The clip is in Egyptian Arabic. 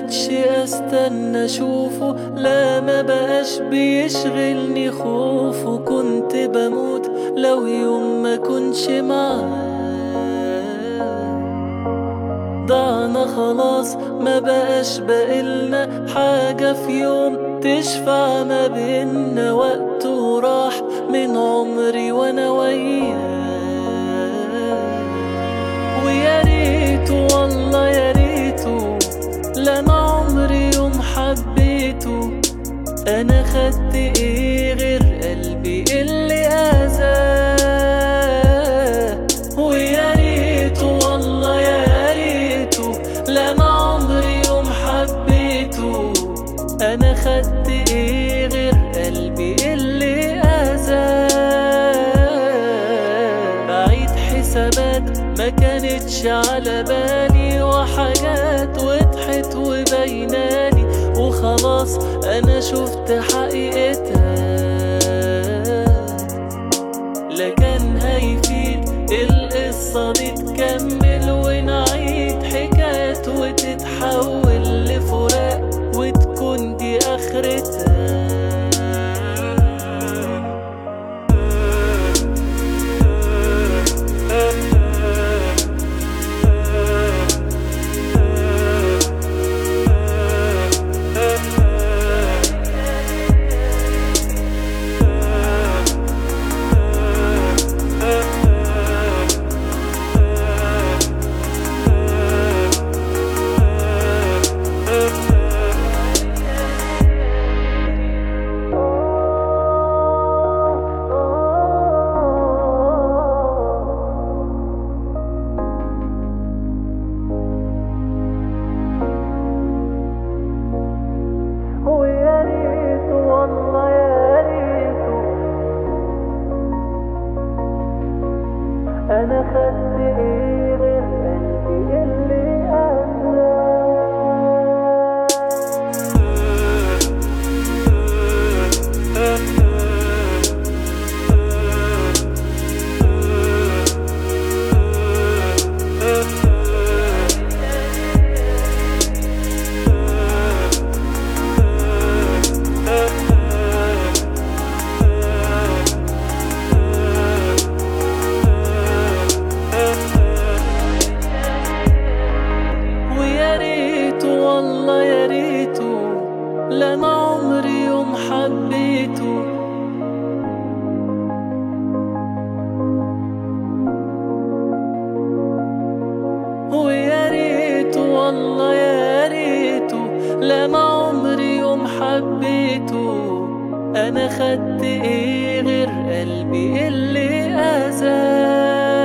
بقتش استنى اشوفه لا ما بقاش بيشغلني خوفه كنت بموت لو يوم ما كنش معاه ضعنا خلاص ما بقاش بقلنا حاجة في يوم تشفع ما بينا وقته راح من عمري وانا وياه ويا ريته والله يا ريته لا انا عمري يوم حبيته انا خدت ايه غير قلبي اللي اذاه ويا ريته والله يا ريته لا انا عمري يوم حبيته انا خدت ايه غير قلبي اللي اذاه بعيد حسابات ما كانتش على بالي وحاجات وضحت وبينالي وخلاص انا شفت حقيقتها لا كان هيفيد القصة دي تكمل ونعيد حكايات وتتحول لفراق وتكون دي آخرتها ويا ريت والله يا ريته انا خدت ايه غير قلبي اللي ويا ريته والله يا ريته لا انا عمري يوم حبيته ويا ريته والله يا ريته لا انا عمري يوم حبيته انا خدت ايه غير قلبي اللي اذاه